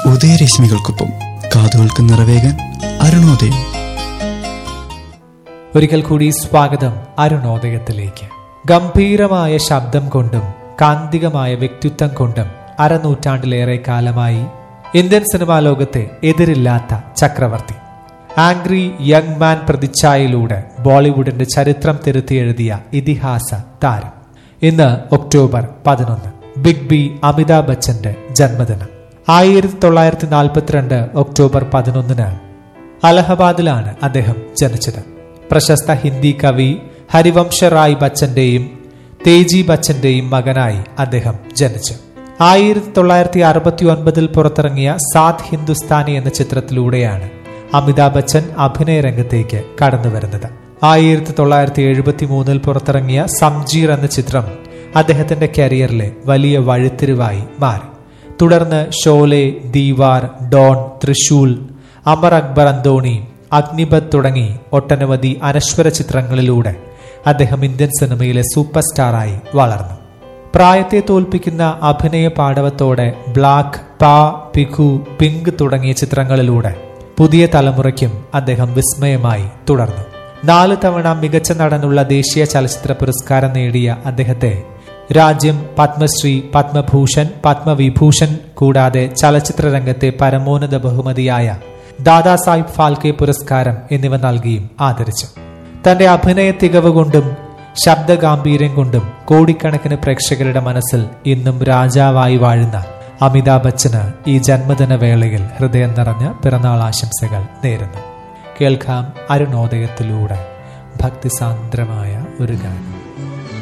ഉദയരശ്മികൾക്കൊപ്പം കാതുകൾക്ക് നിറവേകാൻ അരുണോദയം ഒരിക്കൽ കൂടി സ്വാഗതം അരുണോദയത്തിലേക്ക് ഗംഭീരമായ ശബ്ദം കൊണ്ടും കാന്തികമായ വ്യക്തിത്വം കൊണ്ടും അരനൂറ്റാണ്ടിലേറെ കാലമായി ഇന്ത്യൻ സിനിമാ ലോകത്തെ എതിരില്ലാത്ത ചക്രവർത്തി ആംഗ്രി യങ് മാൻ പ്രതിച്ഛായയിലൂടെ ബോളിവുഡിന്റെ ചരിത്രം തിരുത്തി എഴുതിയ ഇതിഹാസ താരം ഇന്ന് ഒക്ടോബർ പതിനൊന്ന് ബിഗ് ബി അമിതാഭ് ബച്ചന്റെ ജന്മദിനം ആയിരത്തി തൊള്ളായിരത്തി നാൽപ്പത്തിരണ്ട് ഒക്ടോബർ പതിനൊന്നിന് അലഹബാദിലാണ് അദ്ദേഹം ജനിച്ചത് പ്രശസ്ത ഹിന്ദി കവി ഹരിവംശ റായ് ബച്ചന്റെയും തേജി ബച്ചന്റെയും മകനായി അദ്ദേഹം ജനിച്ചു ആയിരത്തി തൊള്ളായിരത്തി അറുപത്തി ഒൻപതിൽ പുറത്തിറങ്ങിയ സാത് ഹിന്ദുസ്ഥാനി എന്ന ചിത്രത്തിലൂടെയാണ് അമിതാഭ് ബച്ചൻ അഭിനയ രംഗത്തേക്ക് കടന്നു വരുന്നത് ആയിരത്തി തൊള്ളായിരത്തി എഴുപത്തി മൂന്നിൽ പുറത്തിറങ്ങിയ സംജീർ എന്ന ചിത്രം അദ്ദേഹത്തിന്റെ കരിയറിലെ വലിയ വഴിത്തിരിവായി മാറി തുടർന്ന് ഷോലെ ദീവാർ ഡോൺ തൃശൂൽ അമർ അക്ബർ അന്തോണി അഗ്നിപത് തുടങ്ങി ഒട്ടനവധി അനശ്വര ചിത്രങ്ങളിലൂടെ അദ്ദേഹം ഇന്ത്യൻ സിനിമയിലെ സൂപ്പർ സ്റ്റാറായി വളർന്നു പ്രായത്തെ തോൽപ്പിക്കുന്ന അഭിനയ പാടവത്തോടെ ബ്ലാക്ക് പാ പിഖു പിങ്ക് തുടങ്ങിയ ചിത്രങ്ങളിലൂടെ പുതിയ തലമുറയ്ക്കും അദ്ദേഹം വിസ്മയമായി തുടർന്നു നാല് തവണ മികച്ച നടനുള്ള ദേശീയ ചലച്ചിത്ര പുരസ്കാരം നേടിയ അദ്ദേഹത്തെ രാജ്യം പത്മശ്രീ പത്മഭൂഷൺ പത്മവിഭൂഷൺ കൂടാതെ ചലച്ചിത്ര രംഗത്തെ പരമോന്നത ബഹുമതിയായ ദാദാസാഹിബ് ഫാൽക്കെ പുരസ്കാരം എന്നിവ നൽകിയും ആദരിച്ചു തന്റെ അഭിനയ തികവ് കൊണ്ടും ശബ്ദഗാംഭീര്യം കൊണ്ടും കോടിക്കണക്കിന് പ്രേക്ഷകരുടെ മനസ്സിൽ ഇന്നും രാജാവായി വാഴുന്ന അമിതാഭ് ബച്ചന് ഈ ജന്മദിന വേളയിൽ ഹൃദയം നിറഞ്ഞ പിറന്നാൾ ആശംസകൾ നേരുന്നു കേൾക്കാം അരുണോദയത്തിലൂടെ ഭക്തിസാന്ദ്രമായ ഒരു ഗാനം